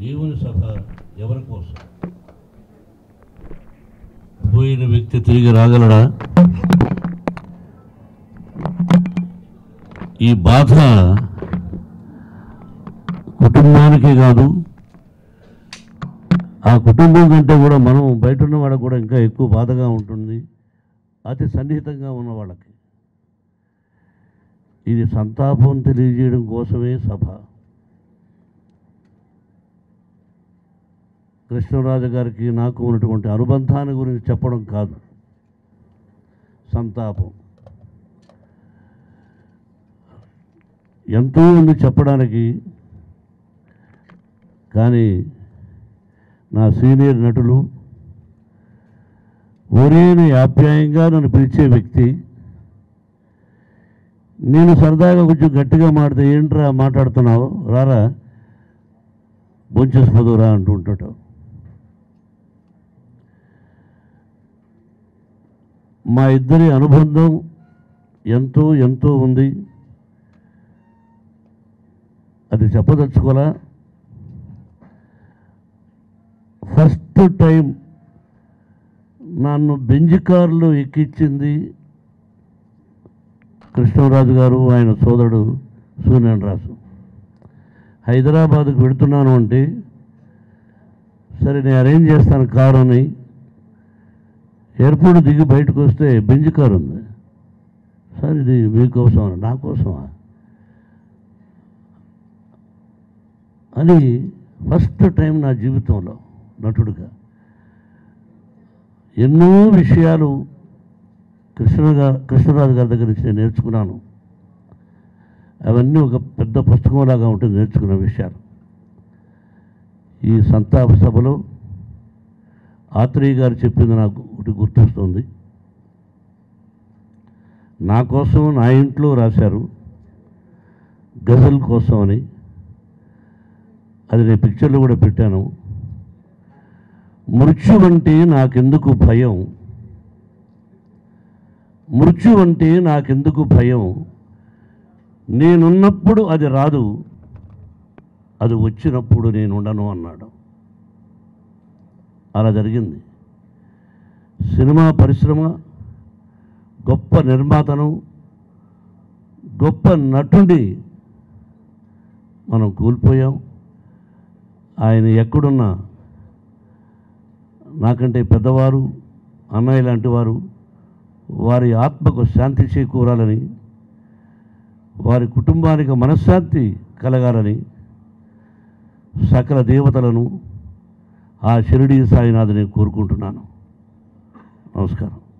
దేవుని సభ ఎవరి కోసం పోయిన వ్యక్తి తిరిగి రాగలడా ఈ బాధ కుటుంబానికే కాదు ఆ కుటుంబం కంటే కూడా మనం బయట ఉన్న వాళ్ళకి కూడా ఇంకా ఎక్కువ బాధగా ఉంటుంది అతి సన్నిహితంగా ఉన్న వాళ్ళకి ఇది సంతాపం తెలియజేయడం కోసమే సభ కృష్ణరాజు గారికి నాకు ఉన్నటువంటి అనుబంధాన్ని గురించి చెప్పడం కాదు సంతాపం ఎంతో ఉంది చెప్పడానికి కానీ నా సీనియర్ నటులు ఒరేని ఆప్యాయంగా నన్ను పిలిచే వ్యక్తి నేను సరదాగా కొంచెం గట్టిగా మాడితే ఏంట్రా మాట్లాడుతున్నావు రారా బొంచేసిపోదురా అంటూ ఉంటాడు మా ఇద్దరి అనుబంధం ఎంతో ఎంతో ఉంది అది చెప్పదలుచుకోవాలా ఫస్ట్ టైం నన్ను బెంజ్ కారులో ఎక్కించింది కృష్ణరాజు గారు ఆయన సోదరుడు సూర్యన్ రాజు హైదరాబాద్కు వెళుతున్నాను అంటే సరే నేను అరేంజ్ చేస్తాను కారు అని ఎయిర్పోర్ట్ దిగి బయటకు వస్తే బెంజ్ కారు ఉంది సార్ ఇది మీకోసం నా కోసమా అని ఫస్ట్ టైం నా జీవితంలో నటుడుగా ఎన్నో విషయాలు కృష్ణ గా- కృష్ణరాజు గారి దగ్గర నుంచి నేను నేర్చుకున్నాను అవన్నీ ఒక పెద్ద పుస్తకంలాగా ఉంటుంది నేర్చుకున్న విషయాలు ఈ సంతాప సభలో ఆత్రేయ గారు చెప్పింది నాకు ఒకటి గుర్తొస్తుంది నా కోసం నా ఇంట్లో రాశారు గజల్ కోసం అని అది నేను పిక్చర్లో కూడా పెట్టాను మృత్యు అంటే నాకెందుకు భయం మృత్యు అంటే నాకెందుకు భయం నేనున్నప్పుడు అది రాదు అది వచ్చినప్పుడు నేను ఉండను అన్నాడు అలా జరిగింది సినిమా పరిశ్రమ గొప్ప నిర్మాతను గొప్ప నటుడి మనం కోల్పోయాం ఆయన ఎక్కడున్నా నాకంటే పెద్దవారు అన్నయ్య లాంటి వారు వారి ఆత్మకు శాంతి చేకూరాలని వారి కుటుంబానికి మనశ్శాంతి కలగాలని సకల దేవతలను ఆ షిరిడి సాయినాథుని కోరుకుంటున్నాను నమస్కారం